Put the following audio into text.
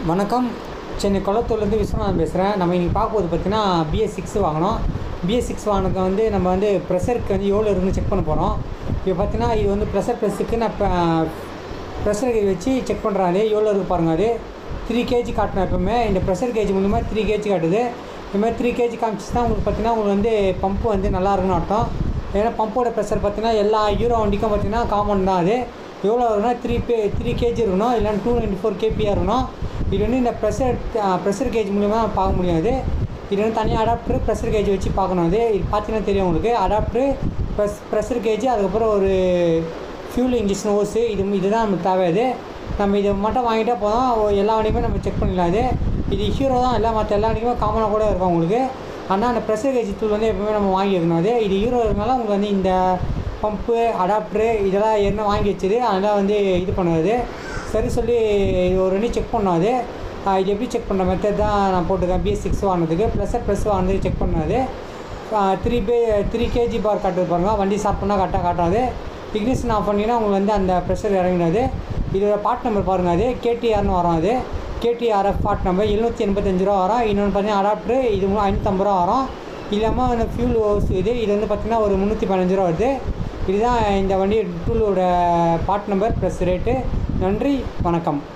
வணக்கம் சென்னை கொளத்தூர்லேருந்து விஸ்வநாதன் பேசுகிறேன் நம்ம இன்றைக்கி பார்க்கும்போது பார்த்தீங்கன்னா பிஎஸ் சிக்ஸ் வாங்கினோம் பிஎஸ் சிக்ஸ் வாங்கினது வந்து நம்ம வந்து ப்ரெஷருக்கு வந்து எவ்வளோ இருக்குன்னு செக் பண்ண போகிறோம் இப்போ பார்த்தீங்கன்னா இது வந்து ப்ரெஷர் ப்ரெஸ்ஸுக்கு நான் இப்போ ப்ரெஷர் கேஜ் வச்சு செக் பண்ணுறாரு எவ்வளோ இருக்குது பாருங்கள் அது த்ரீ கேஜி காட்டினேன் எப்பவுமே இந்த ப்ரெஷர் கேஜ் மூலிமா த்ரீ கேஜி காட்டுது இது மாதிரி த்ரீ கேஜி காமிச்சிச்சுன்னா உங்களுக்கு பார்த்தீங்கன்னா உங்களுக்கு வந்து பம்பு வந்து நல்லா இருக்குன்னு அர்த்தம் ஏன்னா பம்போட ப்ரெஷர் பார்த்தீங்கன்னா எல்லா ஹீரோ வண்டிக்கும் பார்த்தீங்கன்னா காமன் தான் அது எவ்வளோ வரும்னா த்ரீ பே த்ரீ கேஜி இருக்கணும் இல்லைன்னா டூ நைன்டி ஃபோர் கேபியாக இருக்கணும் இது வந்து இந்த ப்ரெஷர் ப்ரெஷர் கேஜ் மூலிமா பார்க்க முடியாது இது வந்து தனியாக அடாப்டர் ப்ரெஷர் கேஜ் வச்சு பார்க்கணும் அது இது பார்த்தீங்கன்னா தெரியும் உங்களுக்கு அடாப்டர் ப்ரெஸ் ப்ரெஷர் கேஜ் அதுக்கப்புறம் ஒரு ஃபியூல் இன்ஜெக்ஷன் ஓஸு இது இதுதான் நமக்கு தேவை அது நம்ம இதை மட்டும் வாங்கிட்டா போதும் ஒ- எல்லா வண்டியுமே நம்ம செக் பண்ணிடலாம் அது இது ஹீரோ தான் எல்லாம் மற்ற எல்லா வண்டிக்குமே காமனாக கூட இருக்கும் உங்களுக்கு ஆனால் அந்த ப்ரெஷர் கேஜ் தூள் வந்து எப்பவுமே நம்ம வாங்கி வைக்கணும் அது இது ஹீரோ இருக்கனால உங்களுக்கு வந்து இந்த பம்பு அடாப்டரு இதெல்லாம் ஏற்கனவே வாங்கி வச்சுது அதெல்லாம் வந்து இது பண்ணுறது சரி சொல்லி இது ஒரு ரெண்டு செக் பண்ணோம் அது ஆஹ் இது எப்படி செக் பண்ணுற மெத்தட் தான் நான் போட்டிருக்கேன் பிஎஸ் சிக்ஸ் வாங்கினதுக்கு ப்ளஸ்ஸர் ப்ளஸ் வாங்கினது செக் பண்ணது three by three KG bar காட்டுது பாருங்க வண்டி ஸ்டார்ட் பண்ணால் கரெக்டாக காட்டாது இக்னிஷன் ஆஃப் பண்ணிங்கன்னா உங்களுக்கு வந்து அந்த ப்ரெஷர் இறங்கினது இதோட பார்ட் நம்பர் பாருங்கள் அது கேடிஆர்னு வரும் அது கேடிஆர்எஃப் பார்ட் நம்பர் எழுநூற்றி எண்பத்தஞ்சு ரூபா வரும் இன்னொன்று பார்த்தீங்கன்னா அடாப்டரு இது மூ- ஐநூற்றம்பது ரூபா வரும் இல்லாமல் அந்த ஃபியூல் ஹவுஸ் இது இது வந்து பார்த்திங்கன்னா ஒரு முந்நூற்றி பதினஞ்சு ரூபா வருது இதுதான் இந்த வண்டி டூலோட பார்ட் நம்பர் ப்ளஸ் ரேட்டு நன்றி வணக்கம்